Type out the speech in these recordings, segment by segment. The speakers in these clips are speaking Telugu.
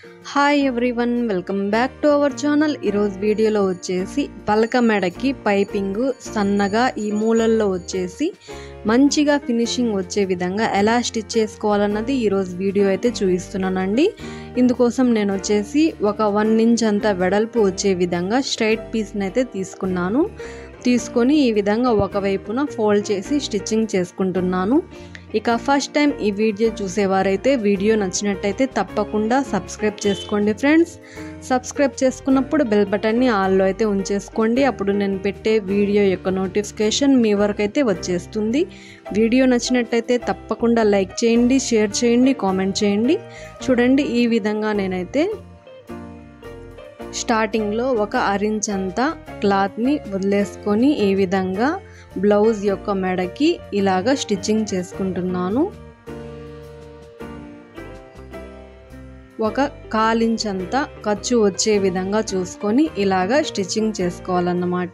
hi everyone welcome back to our channel ఈరోజు వీడియోలో వచ్చేసి పలక మెడకి పైపింగ్ సన్నగా ఈ మూలల్లో వచ్చేసి మంచిగా ఫినిషింగ్ వచ్చే విధంగా ఎలా స్టిచ్ చేసుకోవాలన్నది ఈరోజు వీడియో అయితే చూపిస్తున్నానండి ఇందుకోసం నేను వచ్చేసి ఒక వన్ ఇంచ్ అంత వెడల్పు వచ్చే విధంగా స్ట్రైట్ పీస్ని అయితే తీసుకున్నాను తీసుకొని ఈ విధంగా ఒకవైపున ఫోల్డ్ చేసి స్టిచ్చింగ్ చేసుకుంటున్నాను ఇక ఫస్ట్ టైం ఈ వీడియో చూసేవారైతే వీడియో నచ్చినట్టయితే తప్పకుండా సబ్స్క్రైబ్ చేసుకోండి ఫ్రెండ్స్ సబ్స్క్రైబ్ చేసుకున్నప్పుడు బెల్ బటన్ని ఆల్లో అయితే ఉంచేసుకోండి అప్పుడు నేను పెట్టే వీడియో యొక్క నోటిఫికేషన్ మీ వరకు అయితే వచ్చేస్తుంది వీడియో నచ్చినట్టయితే తప్పకుండా లైక్ చేయండి షేర్ చేయండి కామెంట్ చేయండి చూడండి ఈ విధంగా నేనైతే స్టార్టింగ్లో ఒక అరించ్ అంతా క్లాత్ని వదిలేసుకొని ఈ విధంగా బ్లౌజ్ యొక్క మెడకి ఇలాగా స్టిచ్చింగ్ చేసుకుంటున్నాను ఒక కాలించ్ అంతా ఖర్చు వచ్చే విధంగా చూసుకొని ఇలాగా స్టిచ్చింగ్ చేసుకోవాలన్నమాట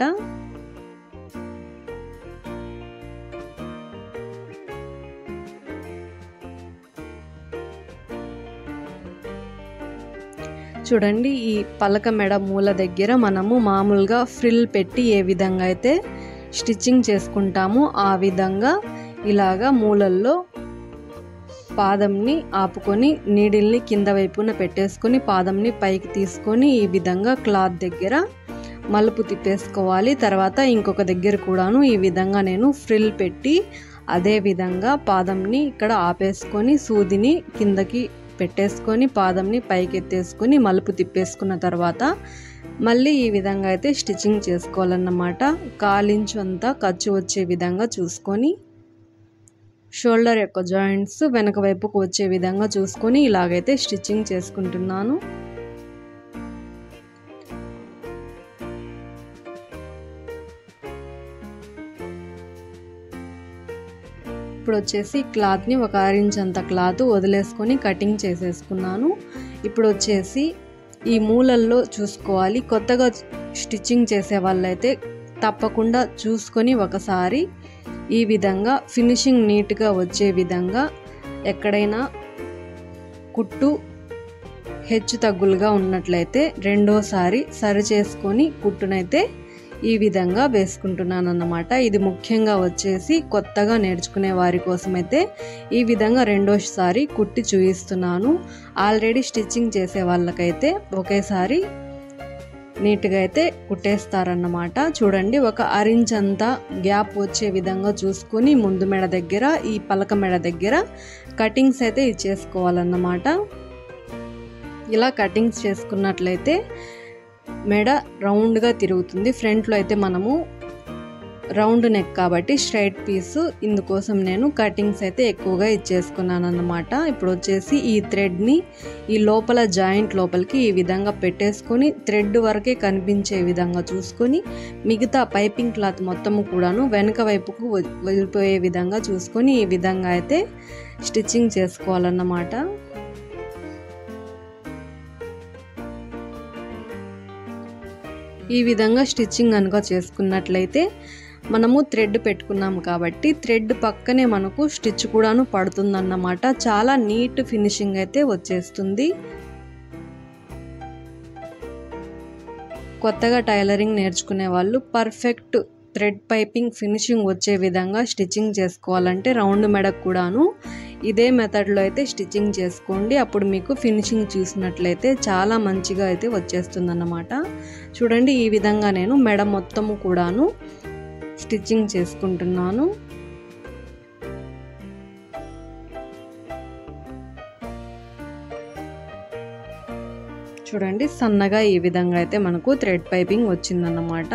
చూడండి ఈ పలక మెడ మూల దగ్గర మనము మామూలుగా ఫ్రిల్ పెట్టి ఏ విధంగా అయితే స్టిచ్చింగ్ చేసుకుంటామో ఆ విధంగా ఇలాగా మూలల్లో పాదంని ఆపుకొని నీడిల్ని కింద వైపున పెట్టేసుకొని పాదంని పైకి తీసుకొని ఈ విధంగా క్లాత్ దగ్గర మలుపు తిప్పేసుకోవాలి తర్వాత ఇంకొక దగ్గర కూడాను ఈ విధంగా నేను ఫ్రిల్ పెట్టి అదే విధంగా పాదంని ఇక్కడ ఆపేసుకొని సూదిని కిందకి పెట్టేసుకొని పాదంని పైకి ఎత్తేసుకొని మలుపు తిప్పేసుకున్న తర్వాత మళ్ళీ ఈ విధంగా అయితే స్టిచ్చింగ్ చేసుకోవాలన్నమాట కాలించు అంతా ఖర్చు వచ్చే విధంగా చూసుకొని షోల్డర్ యొక్క జాయింట్స్ వెనక వైపుకు వచ్చే విధంగా చూసుకొని ఇలాగైతే స్టిచ్చింగ్ చేసుకుంటున్నాను ఇప్పుడు వచ్చేసి క్లాత్ని ఒక ఇంచ్ అంత క్లాత్ వదిలేసుకొని కటింగ్ చేసేసుకున్నాను ఇప్పుడు వచ్చేసి ఈ మూలల్లో చూసుకోవాలి కొత్తగా స్టిచ్చింగ్ చేసే వాళ్ళైతే తప్పకుండా చూసుకొని ఒకసారి ఈ విధంగా ఫినిషింగ్ నీట్గా వచ్చే విధంగా ఎక్కడైనా కుట్టు హెచ్చు తగ్గులుగా ఉన్నట్లయితే రెండోసారి సరి చేసుకొని కుట్టునైతే ఈ విధంగా వేసుకుంటున్నాను అన్నమాట ఇది ముఖ్యంగా వచ్చేసి కొత్తగా నేర్చుకునే వారి కోసమైతే ఈ విధంగా రెండోసారి కుట్టి చూపిస్తున్నాను ఆల్రెడీ స్టిచ్చింగ్ చేసే వాళ్ళకైతే ఒకేసారి నీట్గా అయితే కుట్టేస్తారన్నమాట చూడండి ఒక అరించ్ అంతా గ్యాప్ వచ్చే విధంగా చూసుకొని ముందు మెడ దగ్గర ఈ పలక మెడ దగ్గర కటింగ్స్ అయితే ఇచ్చేసుకోవాలన్నమాట ఇలా కటింగ్స్ చేసుకున్నట్లయితే మెడ రౌండ్గా తిరుగుతుంది ఫ్రంట్లో అయితే మనము రౌండ్ నెక్ కాబట్టి స్ట్రైట్ పీస్ ఇందుకోసం నేను కటింగ్స్ అయితే ఎక్కువగా ఇచ్చేసుకున్నాను అన్నమాట ఇప్పుడు వచ్చేసి ఈ థ్రెడ్ని ఈ లోపల జాయింట్ లోపలికి ఈ విధంగా పెట్టేసుకొని థ్రెడ్ వరకే కనిపించే విధంగా చూసుకొని మిగతా పైపింగ్ క్లాత్ మొత్తము కూడాను వెనక వైపుకు వెళ్ళిపోయే విధంగా చూసుకొని ఈ విధంగా అయితే స్టిచ్చింగ్ చేసుకోవాలన్నమాట ఈ విధంగా స్టిచ్చింగ్ కనుక చేసుకున్నట్లయితే మనము థ్రెడ్ పెట్టుకున్నాం కాబట్టి థ్రెడ్ పక్కనే మనకు స్టిచ్ కూడాను పడుతుందన్నమాట చాలా నీట్ ఫినిషింగ్ అయితే వచ్చేస్తుంది కొత్తగా టైలరింగ్ నేర్చుకునే వాళ్ళు పర్ఫెక్ట్ థ్రెడ్ పైపింగ్ ఫినిషింగ్ వచ్చే విధంగా స్టిచ్చింగ్ చేసుకోవాలంటే రౌండ్ మెడకు కూడాను ఇదే మెథడ్లో అయితే స్టిచ్చింగ్ చేసుకోండి అప్పుడు మీకు ఫినిషింగ్ చూసినట్లయితే చాలా మంచిగా అయితే వచ్చేస్తుంది అన్నమాట చూడండి ఈ విధంగా నేను మెడ మొత్తము కూడాను స్టిచ్చింగ్ చేసుకుంటున్నాను చూడండి సన్నగా ఈ విధంగా అయితే మనకు థ్రెడ్ పైపింగ్ వచ్చిందన్నమాట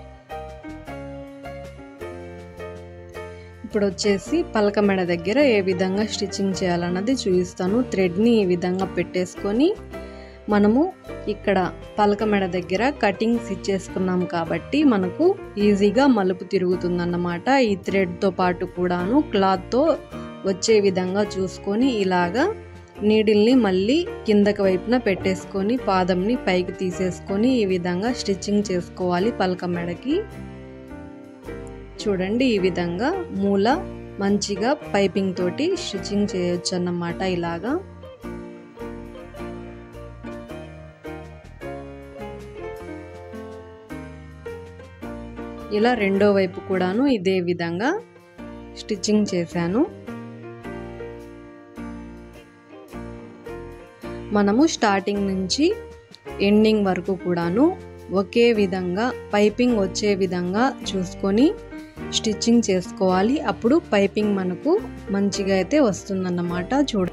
ఇప్పుడు వచ్చేసి పలక మెడ దగ్గర ఏ విధంగా స్టిచ్చింగ్ చేయాలన్నది చూపిస్తాను థ్రెడ్ని ఈ విధంగా పెట్టేసుకొని మనము ఇక్కడ పలక మెడ దగ్గర కటింగ్స్ ఇచ్చేసుకున్నాం కాబట్టి మనకు ఈజీగా మలుపు తిరుగుతుందన్నమాట ఈ థ్రెడ్తో పాటు కూడాను క్లాత్తో వచ్చే విధంగా చూసుకొని ఇలాగా నీడిల్ని మళ్ళీ కిందకి వైపున పెట్టేసుకొని పాదంని పైకి తీసేసుకొని ఈ విధంగా స్టిచ్చింగ్ చేసుకోవాలి పలక మెడకి చూడండి ఈ విధంగా మూల మంచిగా పైపింగ్ తోటి స్టిచ్చింగ్ చేయొచ్చు అన్నమాట ఇలాగా ఇలా రెండో వైపు కూడాను ఇదే విధంగా స్టిచ్చింగ్ చేశాను మనము స్టార్టింగ్ నుంచి ఎండింగ్ వరకు కూడాను ఒకే విధంగా పైపింగ్ వచ్చే విధంగా చూసుకొని స్టిచ్చింగ్ చేసుకోవాలి అప్పుడు పైపింగ్ మనకు మంచిగా అయితే వస్తుందన్నమాట చూడ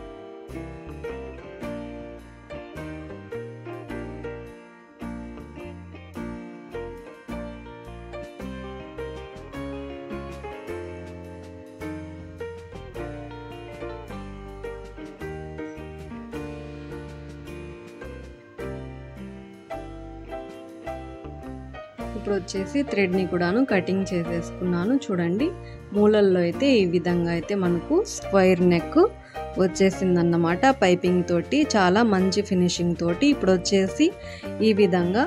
ఇప్పుడు వచ్చేసి థ్రెడ్ని కూడాను కటింగ్ చేసేసుకున్నాను చూడండి మూలల్లో అయితే ఈ విధంగా అయితే మనకు స్క్వైర్ నెక్ వచ్చేసిందన్నమాట పైపింగ్ తోటి చాలా మంచి ఫినిషింగ్ తోటి ఇప్పుడు వచ్చేసి ఈ విధంగా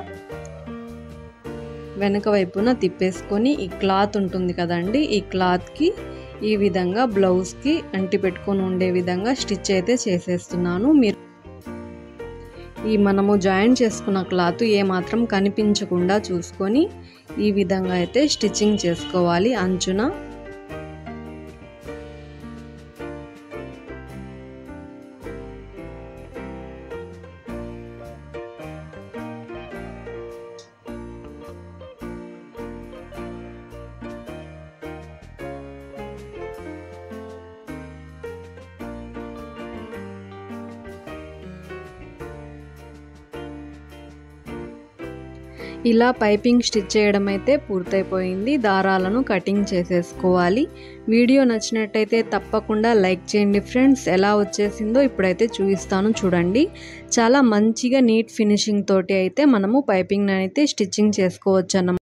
వెనక వైపున తిప్పేసుకొని ఈ క్లాత్ ఉంటుంది కదండి ఈ క్లాత్కి ఈ విధంగా బ్లౌజ్కి అంటి పెట్టుకొని ఉండే విధంగా స్టిచ్ అయితే చేసేస్తున్నాను మీరు ఈ మనము జాయిన్ చేసుకున్న క్లాత్ ఏమాత్రం కనిపించకుండా చూసుకొని ఈ విధంగా అయితే స్టిచ్చింగ్ చేసుకోవాలి అంచున ఇలా పైపింగ్ స్టిచ్ చేయడం అయితే పూర్తయిపోయింది దారాలను కటింగ్ చేసేసుకోవాలి వీడియో నచ్చినట్టయితే తప్పకుండా లైక్ చేయండి ఫ్రెండ్స్ ఎలా వచ్చేసిందో ఇప్పుడైతే చూపిస్తాను చూడండి చాలా మంచిగా నీట్ ఫినిషింగ్ తోటి అయితే మనము పైపింగ్ అయితే స్టిచ్చింగ్ చేసుకోవచ్చు అన్నమాట